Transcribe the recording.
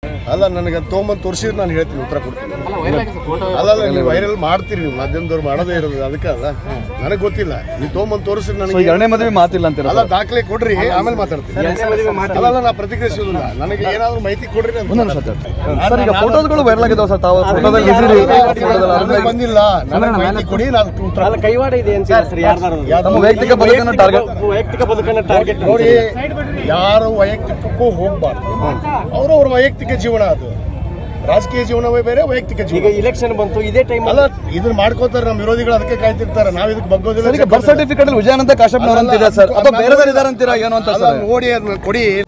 ಅಲ್ಲ ನನಗೆ ತೊಗೊಂಬಂದು ತೋರಿಸಿದ್ರೆ ನಾನು ಹೇಳ್ತೀನಿ ಉತ್ತರ ಕೊಡ್ತೀನಿ ಅಲ್ಲ ಅಲ್ಲ ನೀವು ವೈರಲ್ ಮಾಡ್ತೀರಿ ನೀವು ಮಾಧ್ಯಮದವ್ರು ಮಾಡೋದೇ ಇರೋದು ಅದಕ್ಕೆ ಅಲ್ಲ ನನಗೆ ಗೊತ್ತಿಲ್ಲ ನೀವು ತೊಗೊಂಬಂದು ತೋರಿಸಿದ್ರೆ ಸೊ ನನಗೆ ಈಗ ಎರಡನೇ ಮದುವೆ ಮಾತಿಲ್ಲ ಅಂತೀರ ಅಲ್ಲ ದಾಖಲೆ ಕೊಡ್ರಿ ಆಮೇಲೆ ಮಾತಾಡ್ತೀನಿ ಅಲ್ಲ ಅಲ್ಲ ನಾ ಪ್ರತಿಕ್ರಿಯಿಸೋದಿಲ್ಲ ನನಗೆ ಏನಾದ್ರು ಮಾಹಿತಿ ಕೊಡ್ರಿ ನಾನು ಒಂದೊಂದು ಮಾತಾಡ್ತೀನಿ ಸರ್ ಈಗ ಫೋಟೋಸ್ಗಳು ವೈರಲ್ ಆಗಿದಾವೆ ಸರ್ ತಾವು ಫೋಟೋದಲ್ಲಿ ಇದ್ದೀರಿ ಫೋಟೋದಲ್ಲಿ ನನಗೆ ಅರ್ಧ- ಬಂದಿಲ್ಲ ನನಗೆ ಮಾಹಿತಿ ಕೊಡಿ ನಾನು ಉತ್ತರ ಅಲ್ಲ ಕೈವಾಡ ಇದೆ ಅಂತೀರಾ ಸರ್ ಯಾರ್ದಾರು ತಮ್ಮ ವೈಯಕ್ತಿಕ ಬದುಕನ್ನು ಟಾರ್ಗೆಟ್ ವೈಯಕ್ತಿಕ ಬದುಕನ್ನ ಟಾರ್ಗೆಟ್ ನೋಡಿ ಯಾರು ವೈಯಕ್ತಿಕಕ್ಕೂ ಹೋಗ್ಬಾರ್ದು ಅವ್ರವ್ರ ವೈಯಕ್ತಿಕ ಜೀವನ ಅದು ರಾಜಕೀಯ ಜೀವನವೇ ಬೇರೆ ವೈಯಕ್ತಿಕ ಈಗ ಜೀವನ ಇಲೆಕ್ಷನ್ ಬಂತು ಇದೇ ಟೈಮ್ ಅಲ್ಲ ಇದನ್ನ ಮಾಡ್ಕೋತಾರೆ ನಮ್ಮ ವಿರೋಧಿಗಳು ಅದಕ್ಕೆ ಕಾಯ್ತಿರ್ತಾರೆ ನಾವ್ ಇದಕ್ಕೆ ಬಗ್ಗೋದಿಲ್ಲ ಸರ್ ಈಗ ಬರ್ತ್ ಸರ್ಟಿಫಿಕೇಟ್ ಅಲ್ಲಿ ವಿಜಯಾನಂದ ಕಾಶ್ಯಪ್ನವ್ರು ಅಂತಿದೆ ಸರ್ ಅಥವಾ ಬೇರೆದವ್ರು ಇದಾರೆ ಅಂತೀರಾ ಏನು ಅಂತ ಅಲ್ಲ, ಸರ್ ನೋಡಿ ಅದನ್ನ ಕೊಡಿ